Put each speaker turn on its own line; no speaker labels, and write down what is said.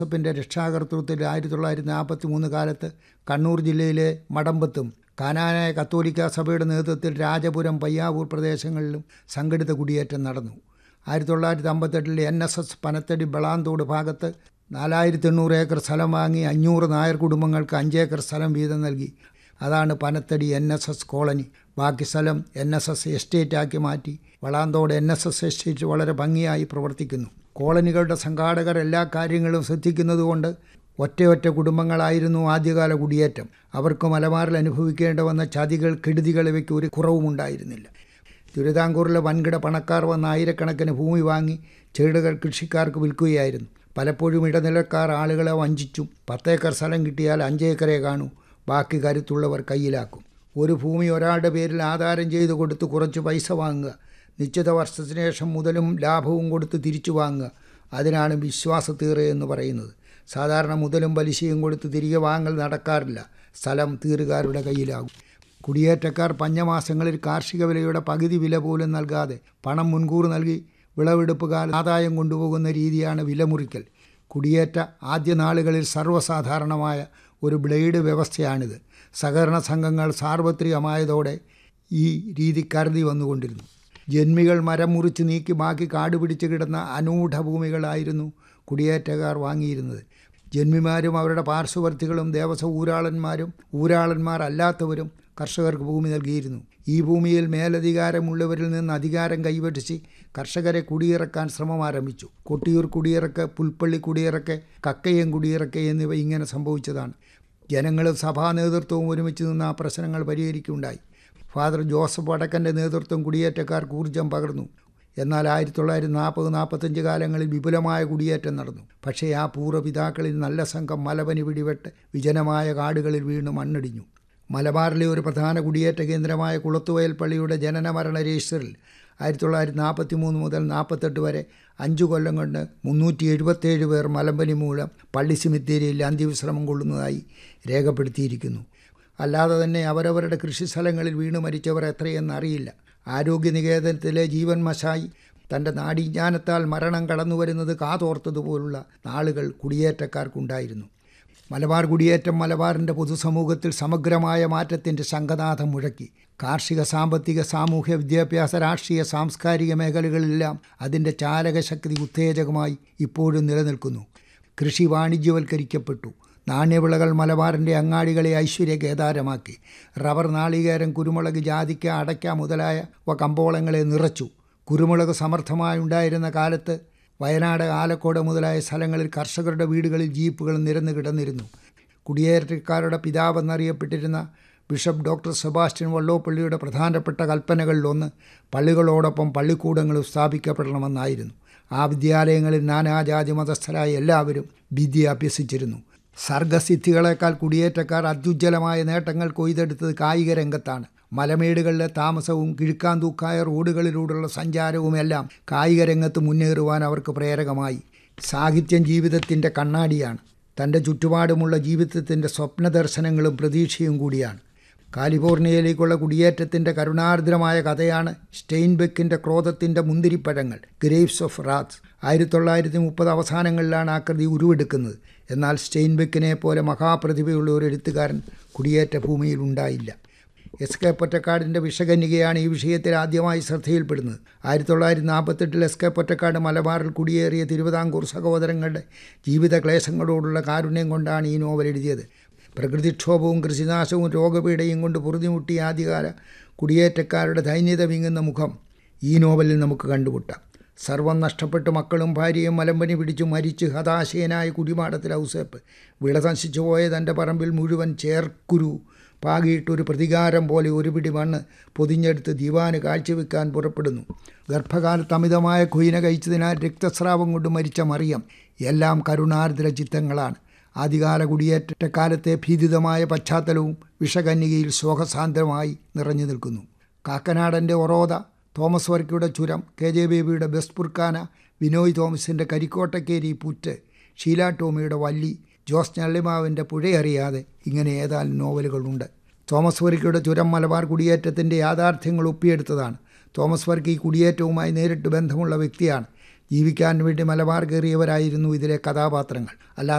ജോസഫിൻ്റെ രക്ഷാകർതൃത്വത്തിൽ ആയിരത്തി തൊള്ളായിരത്തി നാൽപ്പത്തി മൂന്ന് കാലത്ത് കണ്ണൂർ ജില്ലയിലെ മടമ്പത്തും കാനാനായ കത്തോലിക്ക സഭയുടെ നേതൃത്വത്തിൽ രാജപുരം പയ്യാവൂർ പ്രദേശങ്ങളിലും സംഘടിത കുടിയേറ്റം നടന്നു ആയിരത്തി തൊള്ളായിരത്തി അമ്പത്തെട്ടിൽ N S S Panathady Balanthode ഭാഗത്ത് നാലായിരത്തി എണ്ണൂറ് ഏക്കർ സ്ഥലം വാങ്ങി അഞ്ഞൂറ് നായർ കുടുംബങ്ങൾക്ക് അഞ്ചേക്കർ സ്ഥലം വീതം നൽകി അതാണ് Panathady N S S colony ബാക്കി സ്ഥലം എൻ എസ് എസ് എസ്റ്റേറ്റാക്കി മാറ്റി Valanthode N S S estate വളരെ ഭംഗിയായി പ്രവർത്തിക്കുന്നു കോളനികളുടെ സംഘാടകർ എല്ലാ കാര്യങ്ങളും ശ്രദ്ധിക്കുന്നതുകൊണ്ട് ഒറ്റയൊറ്റ കുടുംബങ്ങളായിരുന്നു ആദ്യകാല കുടിയേറ്റം അവർക്ക് മലബാറിൽ അനുഭവിക്കേണ്ട വന്ന ചതികൾ കെടുതികൾ ഇവയ്ക്ക് ഒരു കുറവുമുണ്ടായിരുന്നില്ല തിരുവിതാംകൂറിലെ വൻകിട പണക്കാർ വന്ന ആയിരക്കണക്കിന് ഭൂമി വാങ്ങി ചെറുകൾ കൃഷിക്കാർക്ക് വിൽക്കുകയായിരുന്നു പലപ്പോഴും ഇടനിലക്കാർ ആളുകളെ വഞ്ചിച്ചും പത്തേക്കർ സ്ഥലം കിട്ടിയാൽ അഞ്ചേക്കറെ കാണൂ ബാക്കി കരുത്തുള്ളവർ കയ്യിലാക്കും ഒരു ഭൂമി ഒരാളുടെ പേരിൽ ആധാരം ചെയ്ത് കൊടുത്ത് കുറച്ച് പൈസ വാങ്ങുക നിശ്ചിത വർഷത്തിന് ശേഷം മുതലും ലാഭവും കൊടുത്ത് തിരിച്ചു വാങ്ങുക അതിനാണ് വിശ്വാസത്തീറ എന്ന് പറയുന്നത് സാധാരണ മുതലും പലിശയും കൊടുത്ത് തിരികെ വാങ്ങൽ നടക്കാറില്ല സ്ഥലം തീറുകാരുടെ കയ്യിലാകും കുടിയേറ്റക്കാർ പഞ്ഞമാസങ്ങളിൽ കാർഷിക വിലയുടെ പകുതി വില പോലും നൽകാതെ പണം മുൻകൂർ നൽകി വിളവെടുപ്പ് കാല ആദായം കൊണ്ടുപോകുന്ന രീതിയാണ് വിലമുറിക്കൽ കുടിയേറ്റ ആദ്യ നാളുകളിൽ സർവ്വസാധാരണമായ ഒരു ബ്ലേഡ് വ്യവസ്ഥയാണിത് സഹകരണ സംഘങ്ങൾ സാർവത്രികമായതോടെ ഈ രീതി കരുതി വന്നുകൊണ്ടിരുന്നു ജന്മികൾ മരം മുറിച്ച് നീക്കി ബാക്കി കാട് പിടിച്ച് കിടന്ന അനൂഢ ഭൂമികളായിരുന്നു കുടിയേറ്റക്കാർ വാങ്ങിയിരുന്നത് ജന്മിമാരും അവരുടെ പാർശ്വവർത്തികളും ദേവസ്വ ഊരാളന്മാരും ഊരാളന്മാർ അല്ലാത്തവരും കർഷകർക്ക് ഭൂമി നൽകിയിരുന്നു ഈ ഭൂമിയിൽ മേലധികാരമുള്ളവരിൽ നിന്ന് അധികാരം കൈവടിച്ച് കർഷകരെ കുടിയിറക്കാൻ ശ്രമം ആരംഭിച്ചു കൊട്ടിയൂർ കുടിയിറക്ക് പുൽപ്പള്ളി കുടിയിറക്ക് കക്കയം കുടിയിറക്ക് എന്നിവ ഇങ്ങനെ സംഭവിച്ചതാണ് ജനങ്ങളും സഭാ നേതൃത്വവും ഒരുമിച്ച് നിന്ന് ആ പ്രശ്നങ്ങൾ പരിഹരിക്കുകയുണ്ടായി ഫാദർ ജോസഫ് വടക്കൻ്റെ നേതൃത്വം കുടിയേറ്റക്കാർക്ക് ഊർജം പകർന്നു എന്നാൽ ആയിരത്തി തൊള്ളായിരത്തി നാൽപ്പത് നാൽപ്പത്തഞ്ച് കാലങ്ങളിൽ വിപുലമായ കുടിയേറ്റം നടന്നു പക്ഷേ ആ പൂർവ്വപിതാക്കളിൽ നല്ല സംഘം മലപനി പിടിപെട്ട് വിജനമായ കാടുകളിൽ വീണ് മണ്ണിടിഞ്ഞു മലബാറിലെ ഒരു പ്രധാന കുടിയേറ്റ കേന്ദ്രമായ കുളത്തുവയൽ പള്ളിയുടെ ജനന മരണ രജിസ്റ്ററിൽ ആയിരത്തി തൊള്ളായിരത്തി നാൽപ്പത്തി മൂന്ന് മുതൽ നാൽപ്പത്തെട്ട് വരെ അഞ്ചു കൊല്ലം കൊണ്ട് മുന്നൂറ്റി എഴുപത്തേഴ് പേർ മലമ്പനി മൂലം പള്ളി സിമിത്തേരിയിൽ അന്ത്യവിശ്രമം കൊള്ളുന്നതായി രേഖപ്പെടുത്തിയിരിക്കുന്നു അല്ലാതെ തന്നെ അവരവരുടെ കൃഷിസ്ഥലങ്ങളിൽ വീണ് മരിച്ചവർ എത്രയെന്ന് അറിയില്ല ആരോഗ്യനികേതനത്തിലെ ജീവൻ മശായി തൻ്റെ നാടീജ്ഞാനത്താൽ മരണം കടന്നു വരുന്നത് കാതോർത്തതുപോലുള്ള നാളുകൾ കുടിയേറ്റക്കാർക്കുണ്ടായിരുന്നു മലബാർ കുടിയേറ്റം മലബാറിൻ്റെ പൊതുസമൂഹത്തിൽ സമഗ്രമായ മാറ്റത്തിൻ്റെ ശംഖനാഥം മുഴക്കി കാർഷിക സാമ്പത്തിക സാമൂഹ്യ വിദ്യാഭ്യാസ രാഷ്ട്രീയ സാംസ്കാരിക മേഖലകളിലെല്ലാം അതിൻ്റെ ചാലകശക്തി ഉത്തേജകമായി ഇപ്പോഴും നിലനിൽക്കുന്നു കൃഷി വാണിജ്യവൽക്കരിക്കപ്പെട്ടു നാണ്യവിളകൾ മലബാറിൻ്റെ അങ്ങാടികളെ ഐശ്വര്യ കേദാരമാക്കി റബ്ബർ നാളികേരം കുരുമുളക് ജാതിക്ക അടയ്ക്ക മുതലായ കമ്പോളങ്ങളെ നിറച്ചു കുരുമുളക് സമർത്ഥമായി ഉണ്ടായിരുന്ന കാലത്ത് വയനാട് ആലക്കോട് മുതലായ സ്ഥലങ്ങളിൽ കർഷകരുടെ വീടുകളിൽ ജീപ്പുകൾ നിരന്നു കിടന്നിരുന്നു കുടിയേറ്റക്കാരുടെ പിതാവെന്നറിയപ്പെട്ടിരുന്ന ബിഷപ്പ് ഡോക്ടർ സെബാസ്റ്റ്യൻ വള്ളോപ്പള്ളിയുടെ പ്രധാനപ്പെട്ട കൽപ്പനകളിലൊന്ന് പള്ളികളോടൊപ്പം പള്ളിക്കൂടങ്ങളും സ്ഥാപിക്കപ്പെടണമെന്നായിരുന്നു ആ വിദ്യാലയങ്ങളിൽ നാനാജാതി മതസ്ഥരായ എല്ലാവരും വിദ്യ അഭ്യസിച്ചിരുന്നു സർഗസിദ്ധികളെക്കാൾ കുടിയേറ്റക്കാർ അത്യുജ്വലമായ നേട്ടങ്ങൾ കൊയ്തെടുത്തത് കായിക രംഗത്താണ് മലമേടുകളിലെ താമസവും കിഴുക്കാന്തൂക്കായ റോഡുകളിലൂടെയുള്ള സഞ്ചാരവുമെല്ലാം കായിക രംഗത്ത് മുന്നേറുവാൻ അവർക്ക് പ്രേരകമായി സാഹിത്യം ജീവിതത്തിൻ്റെ കണ്ണാടിയാണ് തൻ്റെ ചുറ്റുപാടുമുള്ള ജീവിതത്തിൻ്റെ സ്വപ്ന ദർശനങ്ങളും പ്രതീക്ഷയും കൂടിയാണ് കാലിഫോർണിയയിലേക്കുള്ള കുടിയേറ്റത്തിൻ്റെ കരുണാർദ്രമായ കഥയാണ് സ്റ്റെയിൻബെക്കിൻ്റെ ക്രോധത്തിൻ്റെ മുന്തിരിപ്പഴങ്ങൾ ഗ്രേവ്സ് ഓഫ് റാത്ത് ആയിരത്തി തൊള്ളായിരത്തി മുപ്പത് അവസാനങ്ങളിലാണ് ആ കൃതി ഉരുവെടുക്കുന്നത് എന്നാൽ സ്റ്റെയിൻബെക്കിനെ പോലെ മഹാപ്രതിഭയുള്ള ഒരു എഴുത്തുകാരൻ കുടിയേറ്റ ഭൂമിയിൽ ഉണ്ടായില്ല എസ് കെ പൊറ്റക്കാടിൻ്റെ വിഷകന്യകയാണ് ഈ വിഷയത്തിൽ ആദ്യമായി ശ്രദ്ധയിൽപ്പെടുന്നത് ആയിരത്തി തൊള്ളായിരത്തി നാൽപ്പത്തെട്ടിൽ എസ് കെ പൊറ്റക്കാട് മലബാറിൽ കുടിയേറിയ തിരുവിതാംകൂർ സഹോദരങ്ങളുടെ ജീവിത ക്ലേശങ്ങളോടുള്ള കാരുണ്യം കൊണ്ടാണ് ഈ നോവൽ എഴുതിയത് പ്രകൃതിക്ഷോഭവും കൃഷിനാശവും രോഗപീഠയും കൊണ്ട് പൊറുതിമുട്ടിയ ആദ്യകാല കുടിയേറ്റക്കാരുടെ ദൈന്യത വിങ്ങുന്ന മുഖം ഈ നോവലിൽ നമുക്ക് കണ്ടുമുട്ടാം സർവം നഷ്ടപ്പെട്ട് മക്കളും ഭാര്യയും മലമ്പനി പിടിച്ചു മരിച്ച് ഹതാശയനായ കുടിമാടത്തിൽ ഔസേപ്പ് വിള നശിച്ചു പോയ തൻ്റെ പറമ്പിൽ മുഴുവൻ ചേർക്കുരു പാകിയിട്ടൊരു പ്രതികാരം പോലെ ഒരു പിടി മണ്ണ് പൊതിഞ്ഞെടുത്ത് ദിവാന് കാഴ്ചവെക്കാൻ പുറപ്പെടുന്നു ഗർഭകാലത്ത് അമിതമായ കൊയിന കഴിച്ചതിനാൽ രക്തസ്രാവം കൊണ്ട് മരിച്ച മറിയം എല്ലാം കരുണാർദ്ര ചിത്തങ്ങളാണ് ആദ്യകാല കുടിയേറ്റക്കാലത്തെ ഭീതിതമായ പശ്ചാത്തലവും വിഷകന്യകയിൽ ശോകസാന്ദ്രമായി നിറഞ്ഞു നിൽക്കുന്നു കാക്കനാടൻ്റെ ഒറോത തോമസ് വർക്കിയുടെ ചുരം കെ ജെ ബേബിയുടെ ബെസ്റ്റ് പുർക്കാന വിനോയ് തോമസിൻ്റെ കരിക്കോട്ടക്കേരി പുറ്റ് ഷീല ടോമിയുടെ വല്ലി ജോസ് ഞള്ളിമാവിൻ്റെ പുഴയറിയാതെ ഇങ്ങനെ ഏതാനും നോവലുകളുണ്ട് തോമസ് വർക്കിയുടെ ചുരം മലബാർ കുടിയേറ്റത്തിൻ്റെ യാഥാർത്ഥ്യങ്ങൾ ഒപ്പിയെടുത്തതാണ് തോമസ് വർക്കി കുടിയേറ്റവുമായി നേരിട്ട് ബന്ധമുള്ള വ്യക്തിയാണ് ജീവിക്കാൻ വേണ്ടി മലബാർ കയറിയവരായിരുന്നു ഇതിലെ കഥാപാത്രങ്ങൾ അല്ലാതെ